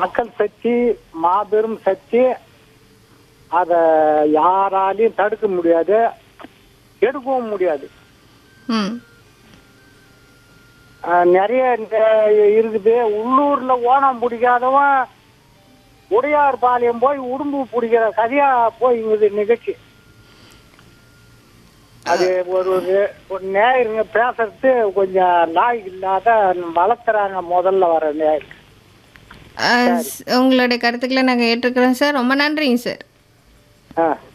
மக்கள் சக்தி மாபெரும் சக்தி அத யாராலையும் தடுக்க முடியாது எடுக்கவும் முடியாது ம் அஹ், நிறைய இந்த இருக்குது உள்ளூர்ல ஓணம் பிடிக்காதவன் உடையார் பாளையம் போய் உடும்பு பிடிக்கிற கதையா போய்ங்குது நிகழ்ச்சி அது ஒரு ஒரு- ஒரு நேயருங்க பேசுறது கொஞ்சம் லாய் இல்லாத வளர்த்துறாங்க முதல்ல வர நேயர் ஆ, ஸ்- உங்களுடைய கருத்துக்களை நாங்கள் ஏற்றுக்கிறோம் சார் ரொம்ப நன்றிங்க சார் ஆ